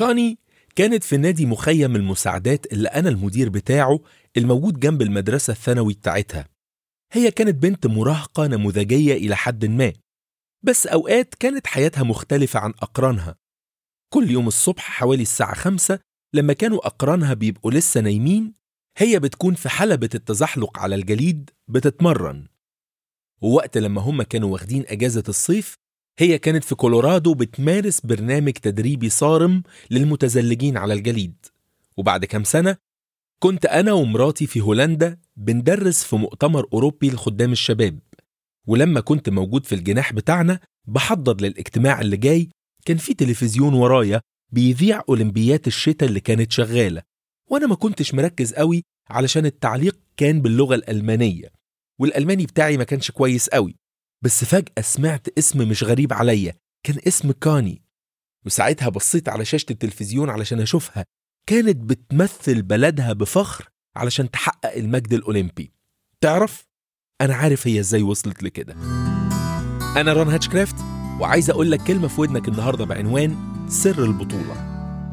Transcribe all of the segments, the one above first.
كاني كانت في نادي مخيم المساعدات اللي أنا المدير بتاعه الموجود جنب المدرسة الثانوي بتاعتها هي كانت بنت مراهقة نموذجية إلى حد ما بس أوقات كانت حياتها مختلفة عن أقرانها كل يوم الصبح حوالي الساعة خمسة لما كانوا أقرانها بيبقوا لسه نايمين هي بتكون في حلبة التزحلق على الجليد بتتمرن ووقت لما هم كانوا واخدين أجازة الصيف هي كانت في كولورادو بتمارس برنامج تدريبي صارم للمتزلجين على الجليد وبعد كام سنة كنت أنا ومراتي في هولندا بندرس في مؤتمر أوروبي لخدام الشباب ولما كنت موجود في الجناح بتاعنا بحضر للاجتماع اللي جاي كان في تلفزيون ورايا بيذيع أولمبيات الشتاء اللي كانت شغالة وأنا ما كنتش مركز قوي علشان التعليق كان باللغة الألمانية والألماني بتاعي ما كانش كويس قوي بس فجأة سمعت اسم مش غريب عليا كان اسم كاني وساعتها بصيت على شاشة التلفزيون علشان أشوفها كانت بتمثل بلدها بفخر علشان تحقق المجد الأولمبي تعرف؟ أنا عارف هي إزاي وصلت لكده أنا رون هاتشكرافت وعايز أقول لك كلمة في ودنك النهاردة بعنوان سر البطولة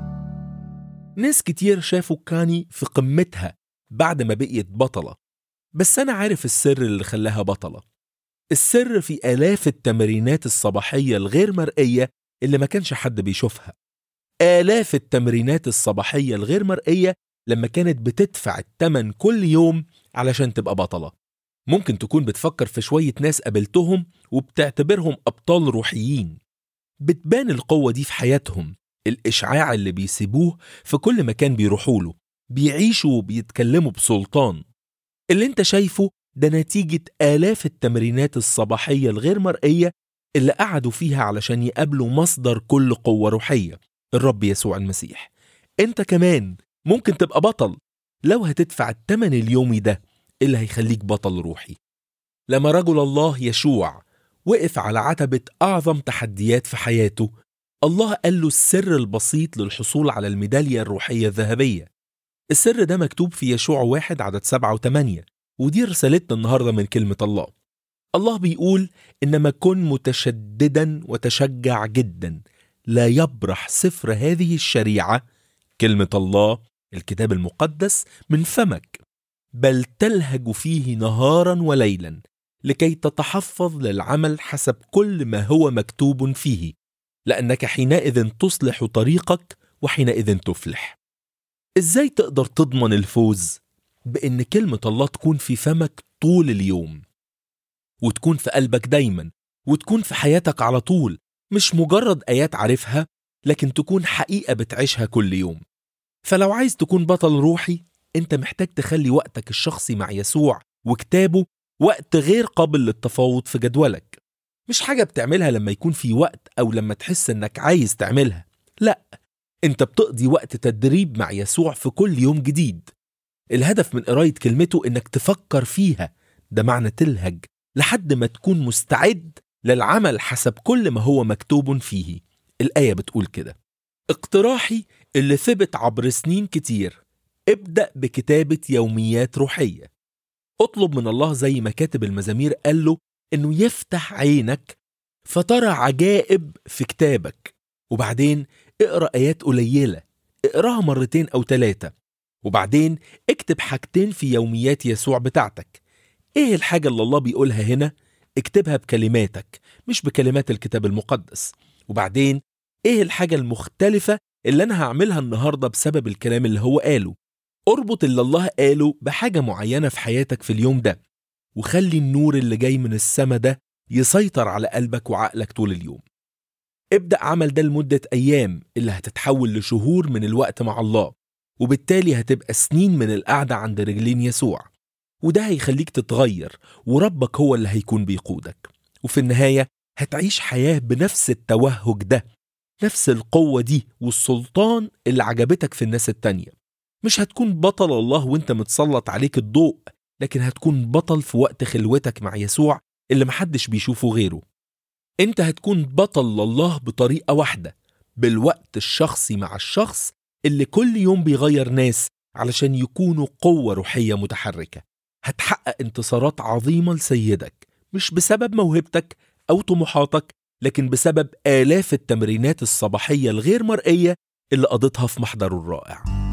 ناس كتير شافوا كاني في قمتها بعد ما بقيت بطلة بس أنا عارف السر اللي خلاها بطلة السر في آلاف التمرينات الصباحية الغير مرئية اللي ما كانش حد بيشوفها آلاف التمرينات الصباحية الغير مرئية لما كانت بتدفع التمن كل يوم علشان تبقى بطلة ممكن تكون بتفكر في شوية ناس قابلتهم وبتعتبرهم أبطال روحيين بتبان القوة دي في حياتهم الإشعاع اللي بيسيبوه في كل مكان بيروحوا له بيعيشوا وبيتكلموا بسلطان اللي انت شايفه ده نتيجة آلاف التمرينات الصباحية الغير مرئية اللي قعدوا فيها علشان يقابلوا مصدر كل قوة روحية الرب يسوع المسيح انت كمان ممكن تبقى بطل لو هتدفع التمن اليومي ده اللي هيخليك بطل روحي لما رجل الله يشوع وقف على عتبة أعظم تحديات في حياته الله قال له السر البسيط للحصول على الميدالية الروحية الذهبية السر ده مكتوب في يشوع واحد عدد سبعة وثمانية ودي رسالتنا النهاردة من كلمة الله الله بيقول إنما كن متشددا وتشجع جدا لا يبرح سفر هذه الشريعة كلمة الله الكتاب المقدس من فمك بل تلهج فيه نهارا وليلا لكي تتحفظ للعمل حسب كل ما هو مكتوب فيه لأنك حينئذ تصلح طريقك وحينئذ تفلح إزاي تقدر تضمن الفوز؟ بإن كلمة الله تكون في فمك طول اليوم وتكون في قلبك دايما وتكون في حياتك على طول مش مجرد آيات عارفها لكن تكون حقيقة بتعيشها كل يوم فلو عايز تكون بطل روحي انت محتاج تخلي وقتك الشخصي مع يسوع وكتابه وقت غير قابل للتفاوض في جدولك مش حاجة بتعملها لما يكون في وقت أو لما تحس إنك عايز تعملها لا انت بتقضي وقت تدريب مع يسوع في كل يوم جديد الهدف من قراية كلمته إنك تفكر فيها ده معنى تلهج لحد ما تكون مستعد للعمل حسب كل ما هو مكتوب فيه الآية بتقول كده اقتراحي اللي ثبت عبر سنين كتير ابدأ بكتابة يوميات روحية اطلب من الله زي ما كاتب المزامير قال له انه يفتح عينك فترى عجائب في كتابك وبعدين اقرا ايات قليله اقراها مرتين او ثلاثه وبعدين اكتب حاجتين في يوميات يسوع بتاعتك ايه الحاجه اللي الله بيقولها هنا اكتبها بكلماتك مش بكلمات الكتاب المقدس وبعدين ايه الحاجه المختلفه اللي انا هعملها النهارده بسبب الكلام اللي هو قاله اربط اللي الله قاله بحاجه معينه في حياتك في اليوم ده وخلي النور اللي جاي من السما ده يسيطر على قلبك وعقلك طول اليوم ابدأ عمل ده لمدة أيام اللي هتتحول لشهور من الوقت مع الله وبالتالي هتبقى سنين من القعدة عند رجلين يسوع وده هيخليك تتغير وربك هو اللي هيكون بيقودك وفي النهاية هتعيش حياة بنفس التوهج ده نفس القوة دي والسلطان اللي عجبتك في الناس التانية مش هتكون بطل الله وانت متسلط عليك الضوء لكن هتكون بطل في وقت خلوتك مع يسوع اللي محدش بيشوفه غيره انت هتكون بطل لله بطريقة واحدة بالوقت الشخصي مع الشخص اللي كل يوم بيغير ناس علشان يكونوا قوة روحية متحركة هتحقق انتصارات عظيمة لسيدك مش بسبب موهبتك أو طموحاتك لكن بسبب آلاف التمرينات الصباحية الغير مرئية اللي قضتها في محضره الرائع